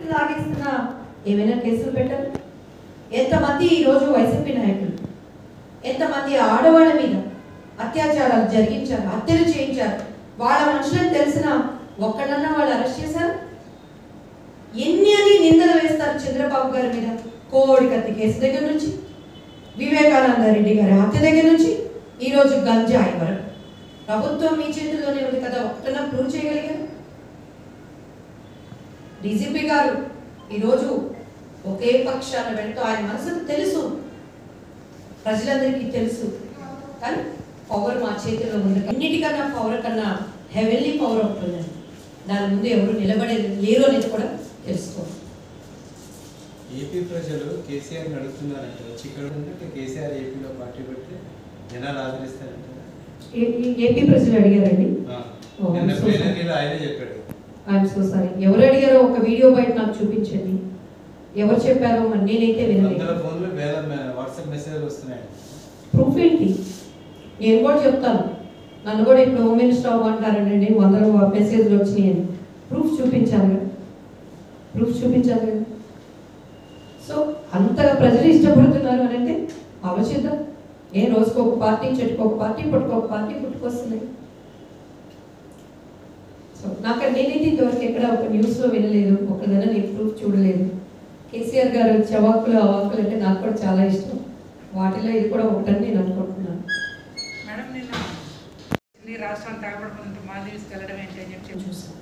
లాగేస్తున్నా ఏమైనా కేసులు పెట్టారు ఎంతమంది ఈరోజు వైసీపీ నాయకులు ఎంతమంది ఆడవాళ్ళ మీద అత్యాచారాలు జరిగించారు హత్యలు చేయించారు వాళ్ళ మనుషులని తెలిసిన ఒక్కడన్నా వాళ్ళు అరెస్ట్ చేశారు ఎన్ని అని నిందలు వేస్తారు చంద్రబాబు గారి మీద కోడి కత్తి కేసు దగ్గర నుంచి వివేకానంద రెడ్డి గారి హత్య దగ్గర నుంచి ఈరోజు గంజాయి వరకు ప్రభుత్వం మీ చేతుల్లోనే ఉంది కదా ఒక్కటన్నా ప్రూవ్ చేయగలిగారు డీజీపీ గారు ఈరోజు ఒకే పక్షాన వెళ్తూ ఆయన మనసుకు తెలుసు ప్రజలందరికీ తెలుసు కానీ పవర్ మా చేతిలో ఉంది అన్నిటికన్నా పవర్ కన్నా హెవెన్లీ పవర్ ఉంటుందండి దాని ముందు ఎవరు నిలబడేది లేరు అనేది కూడా తెలుసుకోవాలి ఏపీ ప్రజలు కేసీఆర్ నడుపుతున్నారంట వచ్చి ఇక్కడ ఉంటే కేసీఆర్ ఏపీలో పార్టీ పెడితే జనాలు ఆదరిస్తారంట ఏ- ఏ- ఏపీ ప్రజలు అడిగారండి ఆ. ఓ, నిన్న so ప్లేనరీలో ఆయనే చెప్పాడు ఐఎమ్ సో సారీ ఎవరు అడిగారో ఒక వీడియో బయట నాకు చూపించండి ఎవరు చెప్పారో మరి నేనైతే వందల వినలేదు ఫోన్లు వేల మె- వాట్సాప్ మెసేజ్లు వస్తున్నాయి ప్రూఫ్ ఏంటి నేను కూడా చెప్తాను నన్ను కూడా ఇప్పుడు హోమ్ మినిస్టర్ అవ్వమంటారండి వందల మెసేజ్లు వచ్చినాయని ప్రూఫ్ చూపించాలి కదా ప్రూఫ్ చూపించాలి కదా సో అంతగా ప్రజలు ఇష్టపడుతున్నారు అని అంటే ఆలోచిద్దాం ఏ రోజుకు ఒక పార్టీ చెట్టుకు ఒక పార్టీ పుట్టుకు ఒక పార్టీ పుట్టుకొస్తున్నాయి సో నాకు నేనైతే ఇంతవరకు ఎక్కడ ఒక న్యూస్లో వినలేదు ఒకదైనా నేను ప్రూఫ్ చూడలేదు కేసీఆర్ గారు చవాకులు అవాకులు అంటే నాకు కూడా చాలా ఇష్టం వాటిలో ఇది కూడా ఒకటని నేను అనుకుంటున్నాను మేడం నిన్న ఢిల్లీ రాష్ట్రాన్ని తాగబడుకున్నంత మాది తీసుకెళ్ళడం ఏంటి అని చెప్పి చెప్పి చూసాను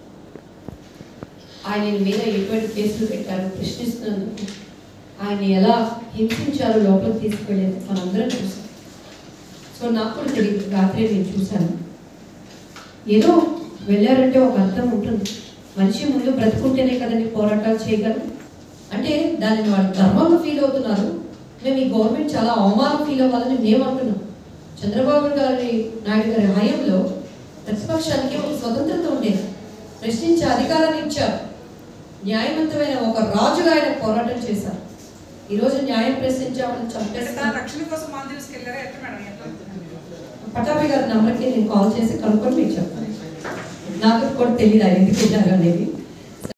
ఆయన మీద ఎటువంటి కేసులు పెట్టారు ప్రశ్నిస్తున్నందుకు ఆయన ఎలా హింసించారో లోపలికి తీసుకెళ్ళేది మనందరం చూసాం సో నాకు కూడా తెలియదు రాత్రి నేను చూశాను ఏదో వెళ్ళారంటే ఒక అర్థం ఉంటుంది మనిషి ముందు బ్రతుకుంటేనే కదండి పోరాటాలు చేయగలం అంటే దానిని వాళ్ళు ధర్మంగా ఫీల్ అవుతున్నారు మేము ఈ గవర్నమెంట్ చాలా అవమానం ఫీల్ అవ్వాలని మేము అంటున్నాం చంద్రబాబు గారి నాయుడు గారి హయాంలో ప్రతిపక్షానికి ఒక స్వతంత్రత ఉండేది ప్రశ్నించే అధికారాన్ని ఇచ్చారు న్యాయవంతమైన ఒక రాజుగా ఆయన పోరాటం చేశారు ఈరోజు న్యాయం ప్రశ్నించే వాళ్ళని అంటే తన చంపేస్తారు రక్షణ కోసం మాది తీసుకెళ్లారా ఎట్లా మేడం ఎట్లా పటాభి గారి నంబర్కి నేను కాల్ చేసి కనుక్కొని మీకు చెప్తాను నాకు కూడా తెలియదు ఆయన ఎందుకు వెళ్ళారు అనేది